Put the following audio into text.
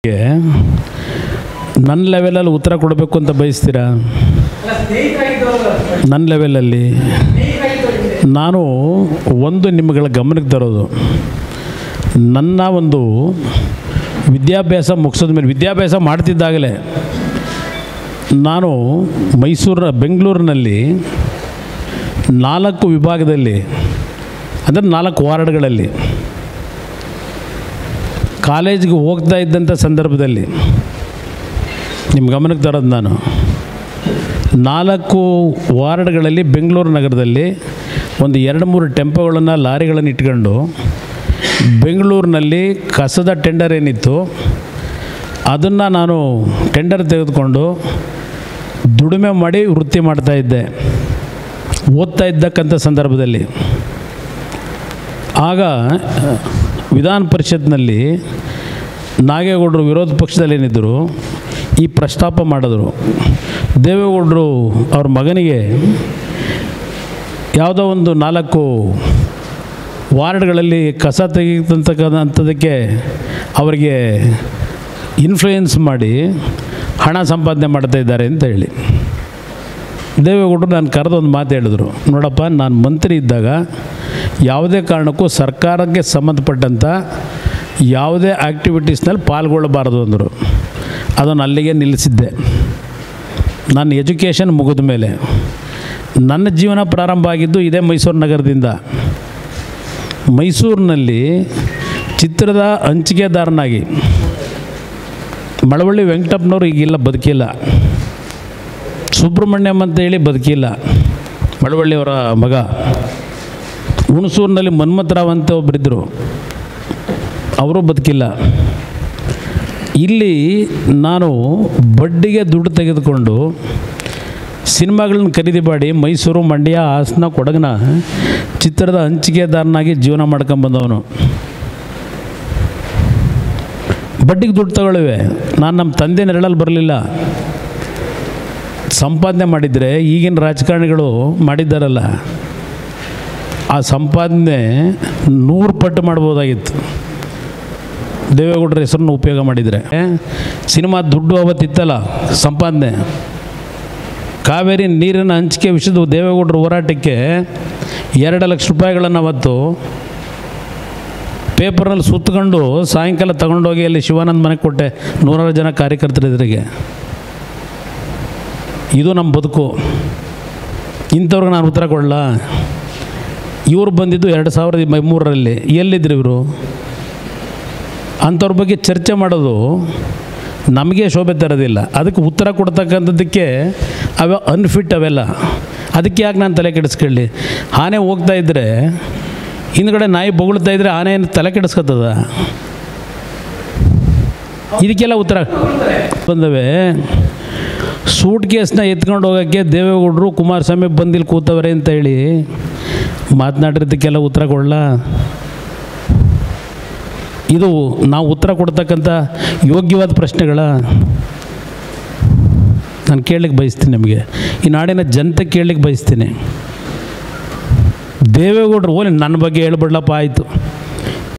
ನನ್ನ ಲೆವೆಲಲ್ಲಿ ಉತ್ತರ ಕೊಡಬೇಕು ಅಂತ ಬಯಸ್ತೀರಾ ನನ್ನ ಲೆವೆಲಲ್ಲಿ ನಾನು ಒಂದು ನಿಮ್ಮಗಳ ಗಮನಕ್ಕೆ ತರೋದು ನನ್ನ ಒಂದು ವಿದ್ಯಾಭ್ಯಾಸ ಮುಗಿಸಿದ ಮೇಲೆ ವಿದ್ಯಾಭ್ಯಾಸ ಮಾಡ್ತಿದ್ದಾಗಲೇ ನಾನು ಮೈಸೂರಿನ ಬೆಂಗಳೂರಿನಲ್ಲಿ ನಾಲ್ಕು ವಿಭಾಗದಲ್ಲಿ ಅಂದರೆ ನಾಲ್ಕು ವಾರ್ಡ್ಗಳಲ್ಲಿ ಕಾಲೇಜಿಗೆ ಹೋಗ್ತಾ ಇದ್ದಂಥ ಸಂದರ್ಭದಲ್ಲಿ ನಿಮ್ಮ ಗಮನಕ್ಕೆ ತರೋದು ನಾನು ನಾಲ್ಕು ವಾರ್ಡ್ಗಳಲ್ಲಿ ಬೆಂಗಳೂರು ನಗರದಲ್ಲಿ ಒಂದು ಎರಡು ಮೂರು ಟೆಂಪೋಗಳನ್ನು ಲಾರಿಗಳನ್ನು ಇಟ್ಕೊಂಡು ಬೆಂಗಳೂರಿನಲ್ಲಿ ಕಸದ ಟೆಂಡರ್ ಏನಿತ್ತು ಅದನ್ನು ನಾನು ಟೆಂಡರ್ ತೆಗೆದುಕೊಂಡು ದುಡಿಮೆ ಮಾಡಿ ವೃತ್ತಿ ಮಾಡ್ತಾಯಿದ್ದೆ ಓದ್ತಾ ಇದ್ದಕ್ಕಂಥ ಸಂದರ್ಭದಲ್ಲಿ ಆಗ ವಿಧಾನ ಪರಿಷತ್ನಲ್ಲಿ ನಾಗೇಗೌಡರು ವಿರೋಧ ಪಕ್ಷದಲ್ಲಿ ಏನಿದ್ದರು ಈ ಪ್ರಸ್ತಾಪ ಮಾಡಿದ್ರು ದೇವೇಗೌಡರು ಅವ್ರ ಮಗನಿಗೆ ಯಾವುದೋ ಒಂದು ನಾಲ್ಕು ವಾರ್ಡ್ಗಳಲ್ಲಿ ಕಸ ತೆಗೆದಂತಕ್ಕಂಥದ್ದಕ್ಕೆ ಅವರಿಗೆ ಇನ್ಫ್ಲೂಯೆನ್ಸ್ ಮಾಡಿ ಹಣ ಸಂಪಾದನೆ ಮಾಡ್ತಾ ಇದ್ದಾರೆ ಅಂತ ಹೇಳಿ ದೇವೇಗೌಡರು ನಾನು ಕರೆದೊಂದು ಮಾತು ಹೇಳಿದ್ರು ನೋಡಪ್ಪ ನಾನು ಮಂತ್ರಿ ಇದ್ದಾಗ ಯಾವುದೇ ಕಾರಣಕ್ಕೂ ಸರ್ಕಾರಕ್ಕೆ ಸಂಬಂಧಪಟ್ಟಂಥ ಯಾವುದೇ ಆ್ಯಕ್ಟಿವಿಟೀಸ್ನಲ್ಲಿ ಪಾಲ್ಗೊಳ್ಳಬಾರದು ಅಂದರು ಅದನ್ನು ಅಲ್ಲಿಗೆ ನಿಲ್ಲಿಸಿದ್ದೆ ನನ್ನ ಎಜುಕೇಷನ್ ಮುಗಿದ ಮೇಲೆ ನನ್ನ ಜೀವನ ಪ್ರಾರಂಭ ಆಗಿದ್ದು ಇದೇ ಮೈಸೂರು ನಗರದಿಂದ ಮೈಸೂರಿನಲ್ಲಿ ಚಿತ್ರದ ಹಂಚಿಕೆದಾರನಾಗಿ ಮಳವಳ್ಳಿ ವೆಂಕಟಪ್ಪನವರು ಈಗಿಲ್ಲ ಬದುಕಿಲ್ಲ ಸುಬ್ರಹ್ಮಣ್ಯಂ ಅಂತೇಳಿ ಬದುಕಿಲ್ಲ ಮಳವಳ್ಳಿಯವರ ಮಗ ಹುಣಸೂರಿನಲ್ಲಿ ಮನ್ಮಥರಾವ್ ಅಂತ ಒಬ್ಬರಿದ್ದರು ಅವರು ಬದುಕಿಲ್ಲ ಇಲ್ಲಿ ನಾನು ಬಡ್ಡಿಗೆ ದುಡ್ಡು ತೆಗೆದುಕೊಂಡು ಸಿನಿಮಾಗಳನ್ನ ಖರೀದಿ ಮಾಡಿ ಮೈಸೂರು ಮಂಡ್ಯ ಹಾಸನ ಕೊಡಗನ ಚಿತ್ರದ ಹಂಚಿಕೆದಾರನಾಗಿ ಜೀವನ ಮಾಡ್ಕೊಂಬಂದವನು ಬಡ್ಡಿಗೆ ದುಡ್ಡು ತಗೊಳ್ಳುವೆ ನಾನು ನಮ್ಮ ತಂದೆ ನೆರಳಲ್ಲಿ ಬರಲಿಲ್ಲ ಸಂಪಾದನೆ ಮಾಡಿದರೆ ಈಗಿನ ರಾಜಕಾರಣಿಗಳು ಮಾಡಿದ್ದಾರಲ್ಲ ಆ ಸಂಪಾದನೆ ನೂರು ಪಟ್ಟು ಮಾಡ್ಬೋದಾಗಿತ್ತು ದೇವೇಗೌಡರ ಹೆಸರನ್ನು ಉಪಯೋಗ ಮಾಡಿದರೆ ಸಿನಿಮಾ ದುಡ್ಡು ಅವತ್ತಿತ್ತಲ್ಲ ಸಂಪಾದನೆ ಕಾವೇರಿ ನೀರಿನ ಹಂಚಿಕೆ ವಿಷಯದ ದೇವೇಗೌಡರ ಹೋರಾಟಕ್ಕೆ ಎರಡು ಲಕ್ಷ ರೂಪಾಯಿಗಳನ್ನು ಅವತ್ತು ಪೇಪರ್ನಲ್ಲಿ ಸುತ್ತಕೊಂಡು ಸಾಯಂಕಾಲ ತಗೊಂಡೋಗಿ ಅಲ್ಲಿ ಶಿವಾನಂದ ಮನೆಗೆ ಕೊಟ್ಟೆ ನೂರಾರು ಜನ ಕಾರ್ಯಕರ್ತರೆದುರಿಗೆ ಇದು ನಮ್ಮ ಬದುಕು ಇಂಥವ್ರಿಗೆ ನಾನು ಉತ್ತರ ಕೊಡಲ್ಲ ಇವರು ಬಂದಿದ್ದು ಎರಡು ಸಾವಿರದ ಮೂರರಲ್ಲಿ ಎಲ್ಲಿದ್ರು ಇವರು ಅಂಥವ್ರ ಬಗ್ಗೆ ಚರ್ಚೆ ಮಾಡೋದು ನಮಗೆ ಶೋಭೆ ತರೋದಿಲ್ಲ ಅದಕ್ಕೆ ಉತ್ತರ ಕೊಡ್ತಕ್ಕಂಥದ್ದಕ್ಕೆ ಅವ ಅನ್ಫಿಟ್ ಅವೆಲ್ಲ ಅದಕ್ಕೆ ಯಾಕೆ ನಾನು ತಲೆ ಕೆಡಿಸ್ಕೊಳ್ಳಿ ಆನೆ ಹೋಗ್ತಾ ಇದ್ದರೆ ಹಿಂದ್ಗಡೆ ನಾಯಿ ಬೊಗಳ್ತಾ ಇದ್ದರೆ ಆನೆ ಏನು ತಲೆ ಕೆಡಿಸ್ಕೊತದ ಇದಕ್ಕೆಲ್ಲ ಉತ್ತರ ಬಂದವೆ ಸೂಟ್ ಕೇಸ್ನ ಎತ್ಕೊಂಡು ಹೋಗೋಕ್ಕೆ ದೇವೇಗೌಡರು ಕುಮಾರಸ್ವಾಮಿ ಬಂದಿಲ್ಲಿ ಕೂತವ್ರೆ ಅಂತ ಹೇಳಿ ಮಾತನಾಡಿರೋದಕ್ಕೆಲ್ಲ ಉತ್ತರ ಕೊಡಲ್ಲ ಇದು ನಾವು ಉತ್ತರ ಕೊಡ್ತಕ್ಕಂಥ ಯೋಗ್ಯವಾದ ಪ್ರಶ್ನೆಗಳ ನಾನು ಕೇಳಲಿಕ್ಕೆ ಬಯಸ್ತೀನಿ ನಿಮಗೆ ಈ ನಾಡಿನ ಜನತೆ ಕೇಳಲಿಕ್ಕೆ ಬಯಸ್ತೀನಿ ದೇವೇಗೌಡರು ಓಲಿ ನನ್ನ ಬಗ್ಗೆ ಹೇಳ್ಬಿಡ್ಲಪ್ಪ ಆಯಿತು